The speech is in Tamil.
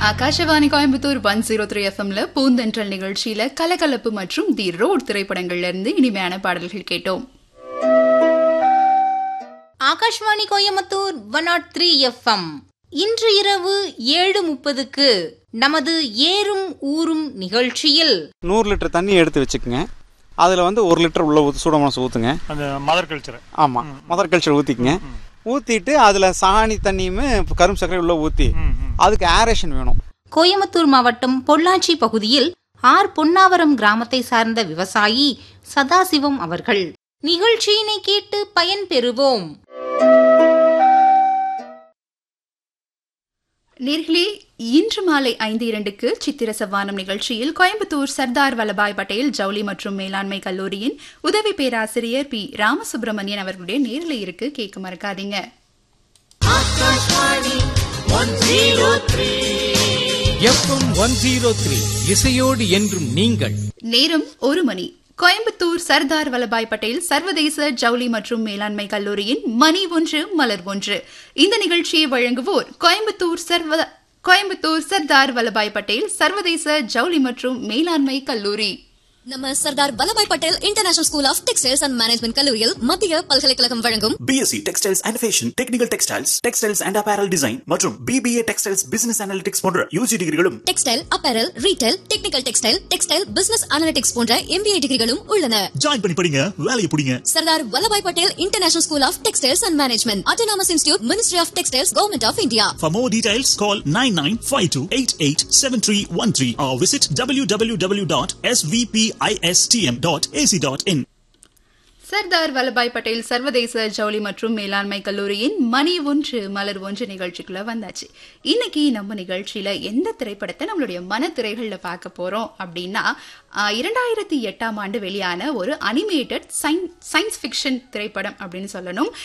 Akashvani Coimbatore one zero three எஃப்எம்ல பூந்தென்றல் நிகழ்ச்சியில கலகலப்பு மற்றும் தி ரோட் திரைப்படங்கள்ல இருந்து இனிமையான பாடல்கள் கேட்டோம் Akashvani Coimbatore one nought three FM இன்று இரவு ஏழு முப்பதுக்கு நமது ஏறும் ஊரும் நிகழ்ச்சியில் நூறு லிட்டர் தண்ணி எடுத்து வச்சுக்கோங்க அதில் வந்து ஒரு லிட்டர் உள்ள ஊற்று சூட மனசு ஊற்றுங்க அந்த மதர் கல்ச்சர் ஆமாம் மதர் கல்ச்சர் ஊற்றிக்கங்க ஊற்றிட்டு அதில் சாணி தண்ணியுமே கரும் சர்க்கரை உள்ளே ஊற்றி அதுக்கு ஏரேஷன் வேணும் கோயம்புத்தூர் மாவட்டம் பொள்ளாச்சி பகுதியில் ஆர் பொன்னாவரம் கிராமத்தை சார்ந்த விவசாயி சதாசிவம் அவர்கள் நிகழ்ச்சியினை கேட்டு பயன்பெறுவோம் நேர்களே இன்று மாலை ஐந்து இரண்டுக்கு சித்திர சவானம் நிகழ்ச்சியில் கோயம்புத்தூர் சர்தார் வல்லபாய் பட்டேல் ஜவுளி மற்றும் மேலாண்மை கல்லூரியின் உதவி பேராசிரியர் பி ராமசுப்பிரமணியன் அவர்களுடைய நேரில் இருக்கு கேட்க மறக்காதீங்க எஃப்எம் ஒன் ஜீரோ த்ரீ இசையோடு என்றும் நீங்கள் நேரம் ஒரு மணி கோயம்புத்தூர் சர்தார் வல்லபாய் பட்டேல் சர்வதேச ஜவுளி மற்றும் மேலாண்மை கல்லூரியின் மணி ஒன்று மலர் ஒன்று இந்த நிகழ்ச்சியை வழங்குவோர் கோயம்புத்தூர் சர்வ கோயம்புத்தூர் சர்தார் வல்லபாய் பட்டேல் சர்வதேச ஜவுளி மற்றும் மேலாண்மை கல்லூரி நம்ம Sardar Vallabhbhai Patel international school of textiles and management கல்லூரியில் மத்திய பல்கலைக்கழகம் வழங்கும் BSc textiles and fashion technical textiles textiles and apparel design மற்றும் பிபிஏ டெக்ஸ்டைல்ஸ் பிசினஸ் அனாலிட்டிக்ஸ் போன்ற யூஜி டிகிரிகளும் textile apparel retail technical textile textile business analytics போன்ற எம்பிஏ டிகிரிகளும் உள்ளன ஜாயின் பண்ணி படிங்க வேலையை பிடிங்க Sardar Vallabhbhai Patel international school of textiles and management autonomous institute ministry of textiles government of India For more details, call 9952887313 or visit www.svpistm.ac.in. Sardar Vallabhbhai Patel சர்வதேச ஜவுளி மற்றும் மேலாண்மை கல்லூரியின் மணி ஒன்று மலர் ஒன்று நிகழ்ச்சிக்குள்ள வந்தாச்சு இன்னைக்கு நம்ம நிகழ்ச்சியில எந்த திரைப்படத்தை நம்மளுடைய மன திரைகள்ல பார்க்க போறோம் அப்படின்னா ஆஹ், இரண்டாயிரத்தி எட்டாம் ஆண்டு வெளியான ஒரு அனிமேட்டட் சயின்ஸ் ஃபிக்ஷன் திரைப்படம் அப்படின்னு சொல்லணும்